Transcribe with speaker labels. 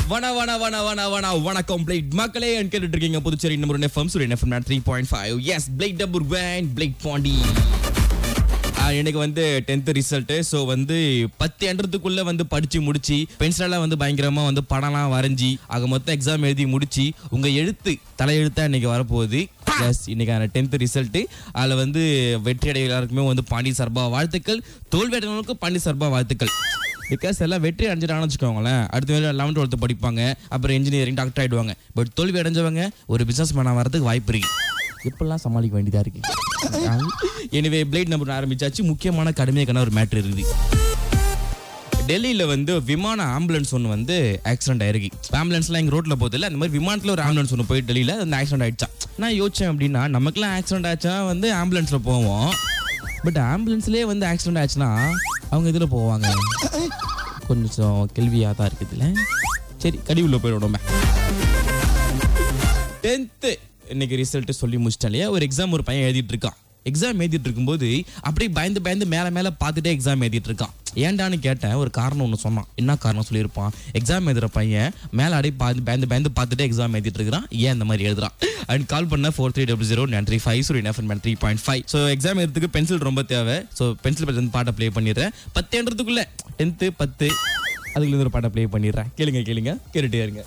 Speaker 1: வண வண வண வண வண வணக்கம் பிளேட் மக்களே and கேட்டுட்டு இருக்கீங்க Puducherry number FM Suriyan FM three point five எஸ் பிளேட் டபுர் வேன் பிளேட் பாண்டி ஆ, எனக்கு வந்து டென்த் ரிசல்ட்டு ஸோ வந்து பத்து எண்றதுக்குள்ள வந்து படிச்சு முடிச்சு பென்சிலால வந்து பயங்கரமா வந்து படம்லாம் வரைஞ்சி ஆக மொத்தம் எக்ஸாம் எழுதி முடிச்சு உங்க எழுத்து தலையெழுத்தா இன்னைக்கு வரப்போகுது எஸ் இன்னைக்கான டென்த் ரிசல்ட்டு அதில் வந்து வெற்றி அடைய எல்லாருக்குமே வந்து பாண்டி சார்பா வாழ்த்துக்கள் தோல்வி அடைந்தவங்களுக்கு பாண்டி சார்பா வாழ்த்துக்கள் பிகாஸ் எல்லாம் வெற்றி அடைஞ்சிட்டாங்கன்னு வச்சுக்கோங்களேன் அடுத்த வேலை லெவன்த் டுவெல்த்து படிப்பாங்க அப்புறம் இன்ஜினியரிங் டாக்டர் ஆயிடுவாங்க பட் தோல்வி அடைஞ்சவங்க ஒரு பிசினஸ் மேனாக வரதுக்கு வாய்ப்பு இருக்கு எப்படிலாம் சமாளிக்க வேண்டியதா இருக்கு எனவே பிளேட் நம்பர் ஆரம்பிச்சாச்சு முக்கியமான கடுமையான ஒரு மேட்ரு இருக்குது டெல்லியில வந்து விமான ஆம்புலன்ஸ் ஒன்று வந்து ஆக்சிடென்ட் ஆயிருக்கு ஆம்புலன்ஸ்லாம் எங்க ரோட்ல போதில்ல அந்த மாதிரி விமானத்துல ஒரு ஆம்புலன்ஸ் ஒன்று போய் டெல்லியில அந்த ஆக்சிடென்ட் ஆயிடுச்சா நான் யோசிச்சேன் அப்படின்னா நமக்குலாம் ஆக்சிடென்ட் ஆச்சா வந்து ஆம்புலன்ஸ்ல போவோம் பட் ஆம்புலன்ஸ்லயே வந்து ஆக்சிடென்ட் ஆச்சுன்னா அவங்க இதுல போவாங்க கொஞ்சம் கேள்வியா தான் இருக்குதுல்ல சரி கடிவுள்ள போயிடும் டென்த்து இன்னைக்கு ரிசல்ட் சொல்லி முடிச்சிட்டேன் இல்லையா ஒரு எக்ஸாம் ஒரு பையன் எழுதிட்டு இருக்கான் எக்ஸாம் எழுதிட்டு இருக்கும்போது அப்படியே பயந்து பயந்து மேலே மேலே பார்த்துட்டே எக்ஸாம் எழுதிட்டு இருக்கான் ஏன்டான்னு கேட்டேன் ஒரு காரணம் ஒன்று சொன்னான் என்ன காரணம் சொல்லியிருப்பான் எக்ஸாம் எழுதுற பையன் மேலே அப்படியே பார்த்து பயந்து பயந்து பார்த்துட்டே எக்ஸாம் எழுதிட்டு இருக்கிறான் ஏன் இந்த மாதிரி எழுதுறான் அண்ட் கால் பண்ண four three double zero nine three five Suriyan FM three point five so exam எழுதுறதுக்கு பென்சில் ரொம்ப தேவை ஸோ பென்சில் பற்றி பாட்டை ப்ளே பண்ணிடுறேன் பத்துன்றதுக்குள்ள டென்த்து பத்து அதுக்குள்ள ஒரு பாட்டை ப்ளே பண்ணிடுறேன் கேளுங்க கேளுங்க கேட்டுட்டே இருங்க